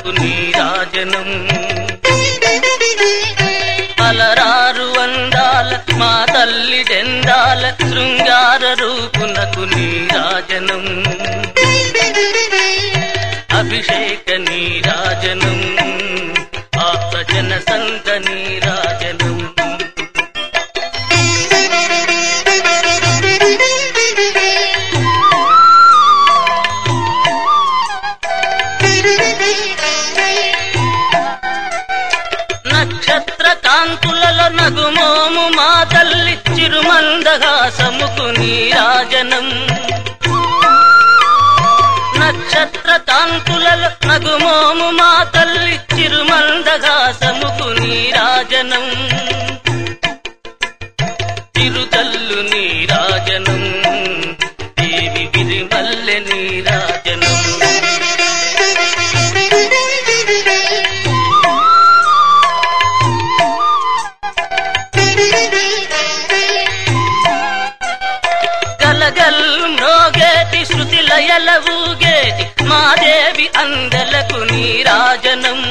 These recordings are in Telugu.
నీరాజనం అలరారు అందాల మా తల్లి డెందాల శృంగార రూపునకు నీరాజనం అభిషేక నీరాజనం ఆప్తజన సంగ నీరాజనం నక్షత్ర కాంతులలో నగుమోము మా తల్లి చిరుమందహాసముకు నీరాజనం నక్షత్ర కాంతులలో నగుమోము మా తల్లి చిరుమందహాసముకు నీరాజనం తిరుతల్లు నీరాజనం దేవి గిరిమల్లె నీరాజనం గలగల్ మ్రోగేటి శృతి లయల ఊగేటి మాదేవి అందలకు నీరాజనం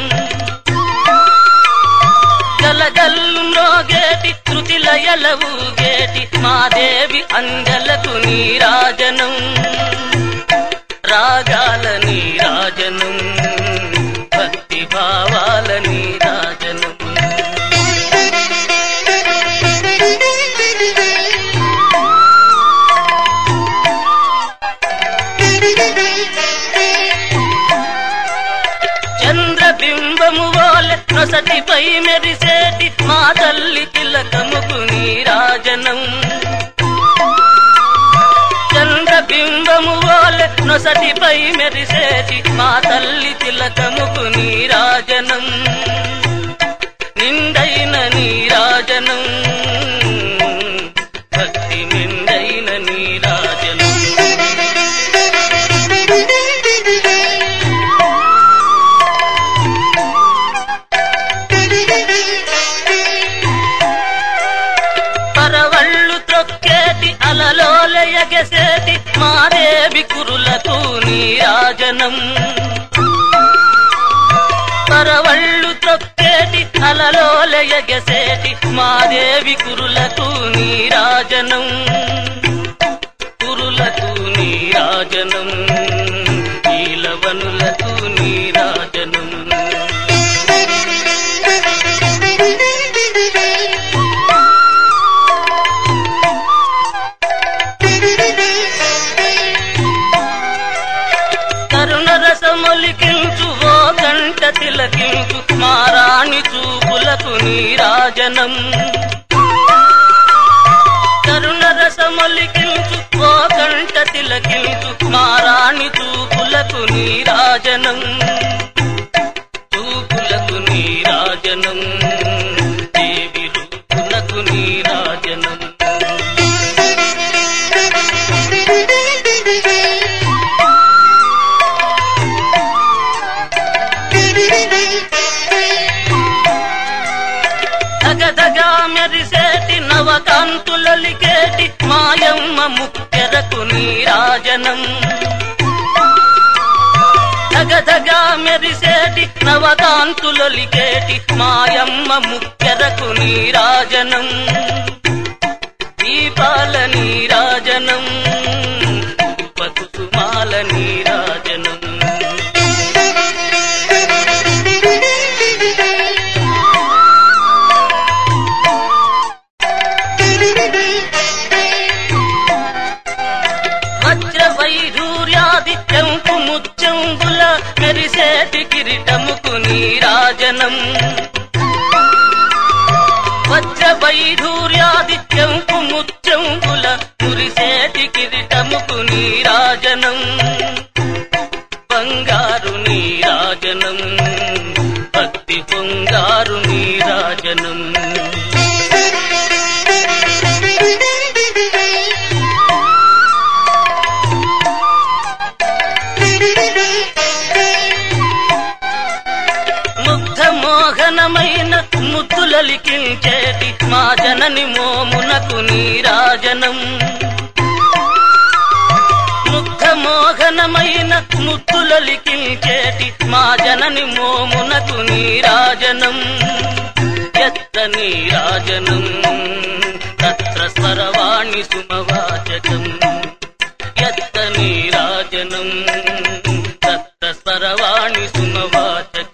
గలగల్ మ్రోగేటి శృతి లయల ఊగేటి మాదేవి అందలకు నీరాజనం రాగాల నీరాజనం భక్తి భావాల నీరాజనం చంద్రబింబము వాలె నొసటిపై మెరిసేటి మా తల్లి తిలకముకు నీరాజనం చంద్రబింబము వాలె నొసటిపై మెరిసేటి మా తల్లి తిలకముకు నీరాజనం నిండైన నీరాజనం భక్తి నిండైన నీరాజనం పరవళ్ళు త్రొక్కేటి అలలోల ఎగసేటి మాదేవి కురులకు నీరాజనం పరవళ్ళు త్రొక్కేటి అలలోల ఎగసేటి మాదేవి కురులకు నీరాజనం కురులకు నీరాజనం నీలవనులకు నీరాజనం కరుణ రసమొలికించు ఓ కంట తిలకించు మారాణి చూపులకు నీరాజనం కరుణ రసమొలికించు ఓ కంట తిలకించు మారాణి చూపులకు నీరాజనం చూపులకు నీరాజనం దేవి రూపులకు నీరాజనం దగదగా మెరిసేటి నవకాంతులలికేటి మాయమ్మ ముక్కెరకు నీరాజనం దగదగా మెరిసేటి నవకాంతులలికేటి మాయమ్మ ముక్కెరకు నీరాజనం దీపాల నీరాజనం ఉపకుసుమాల నీరాజనం వజ్ర వైఢూర్యాది చెంపు ముచ్చంబుల మెరిసేటి కిరీటముకు నీరాజనం వజ్ర వైఢూర్యాది చెంపు ముచ్చంబుల మురిసేటి కిరీటముకు నీరాజనం బంగారు నీరాజనం భక్తి పొంగారు నీరాజనం ముగ్ధ మోహనమైన ముద్దులలికించేటి మా జనని మోమునకు నీరాజనం ముగ్ధ మోహనమైన ముత్తులలికించేటి మా జనని మోమునకు నీరాజనం ఎత్త నీరాజనం తత్ర స్వరవాణి సుమవాచకం ఎత్త నీరాజనం తత్ర స్వరవాణి సుమవాచకం